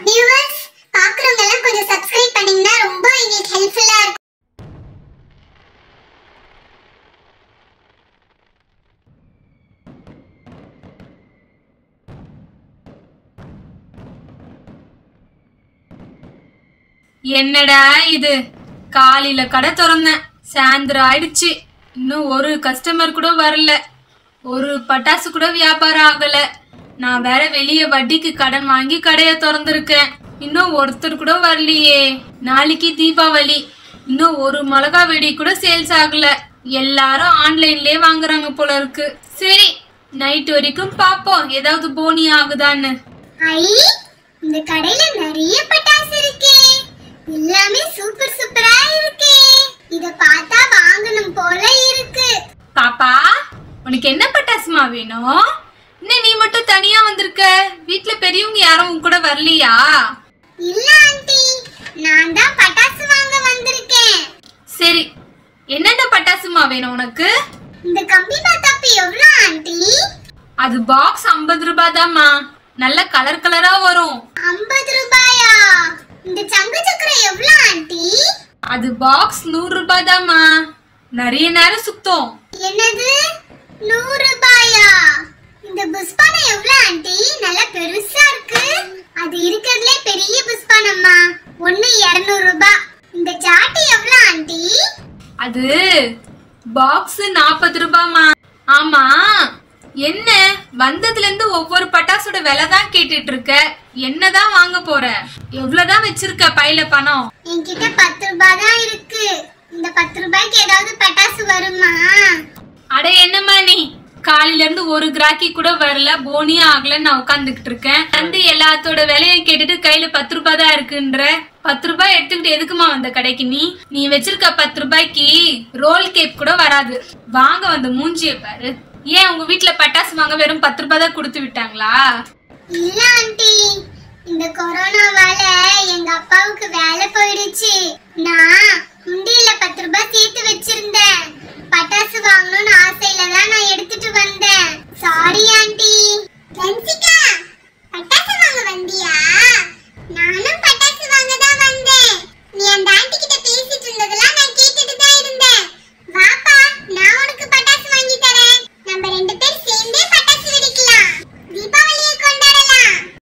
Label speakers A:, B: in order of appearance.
A: viewers பாக்குறவங்க எல்லாம் கொஞ்சம் சப்ஸ்கிரைப் பண்ணீங்கன்னா ரொம்ப எங்களுக்கு ஹெல்ப்ஃபுல்லா இருக்கும்
B: என்னடா இது காலையில கடை திறந்தேன் சாயந்தரம் ஆயிடுச்சு இன்னும் ஒரு கஸ்டமர் கூட வரல ஒரு பட்டாசு கூட வியாபாரம் ஆகல நான் வேற வெளியே வட்டிக்கு கடன் வாங்கி கடைய திறந்திருக்கேன் இன்னும் ஒருத்தர் கூட வரலையே நாளைக்கு தீபாவளி இன்னும் ஒரு மிளகா வெடி கூட சேல்ஸ் ஆகல எல்லாரும் ஆன்லைன்லயே வாங்குறாங்க போல இருக்கு சரி நைட் வரைக்கும் பாப்போம் ஏதாவது போனி ஆகுதான்னு
A: ஐ இந்த கடையில நிறைய பட்டாசு இருக்கே எல்லாமே சூப்பர் சூப்பரா இருக்கே இத பார்த்தா வாங்கணும் போல இருக்கு
B: பாப்பா உனக்கு என்ன பட்டாசுமா வேணும் என்ன நீ மட்டும் தனியா வந்திருக்க வீட்ல பெரியவங்க யாரும் உன் கூட வரலையா
A: இல்ல ஆண்டி நான் தான் பட்டாசு வாங்க வந்திருக்கேன்
B: சரி என்னென்ன பட்டாசுமா வேணும் உனக்கு
A: இந்த கம்பி மத்தாப்பு எவ்வளவு ஆண்டி
B: அது பாக்ஸ் ஐம்பது ரூபாய் தாம்மா நல்ல கலர் கலரா வரும்
A: ஐம்பது ரூபாயா இந்த சங்கு சக்கரம் எவ்வளவு ஆண்டி
B: அது பாக்ஸ் நூறு ரூபாய் தாம்மா நிறைய நேரம் சுத்தம்
A: என்னது நூறு ரூபாயா இந்த புஷ்பானம் எவ்வளவு ஆண்டி நல்லா பெருசா இருக்கு அது இருக்கிறதுலே பெரிய புஷ்பானம்மா ஒண்ணு இருநூறு ரூபாய் இந்த ஜாட்டி எவ்வளவு ஆண்டி
B: அது பாக்ஸ் நாற்பது ரூபாய்மா ஆமா என்ன வந்ததுல இருந்து ஒவ்வொரு பட்டாசோட விலை தான் கேட்டுட்டு இருக்க என்னதான் வாங்க போற எவ்வளவுதான் வச்சிருக்க பையில பணம்
A: என்கிட்ட பத்து ரூபாய் தான் இருக்கு இந்த பத்து ரூபாய்க்கு ஏதாவது பட்டாசு வருமா
B: அட என்னம்மா நீ காலையில இருந்து ஒரு கிராக்கி கூட வரல போனியே ஆகலன்னு நான் உட்காந்துக்கிட்டு இருக்கேன் வந்து எல்லாத்தோட விலையை கேட்டுட்டு கையில பத்து ரூபாய் தான் இருக்குன்ற பத்து ரூபாய் எடுத்துக்கிட்டு எதுக்குமா வந்த கடைக்கு நீ நீ வச்சிருக்க பத்து ரூபாய்க்கு ரோல் கேக் கூட வராது வாங்க வந்த மூஞ்சிய பாரு ஏன் உங்க வீட்ல பட்டாசு வாங்க வெறும் பத்து ரூபாய் தான் கொடுத்து விட்டாங்களா
A: இல்ல ஆண்டி இந்த கொரோனாவால எங்க அப்பாவுக்கு வேலை போயிடுச்சு நான் உண்டியல பத்து ரூபாய் சேர்த்து வச்சிருந்தேன் பட்டாசு வாங்கணும்னு ஆசையில தான் நான் எடுத்துட்டு வந்தேன் சாரி ஆண்டி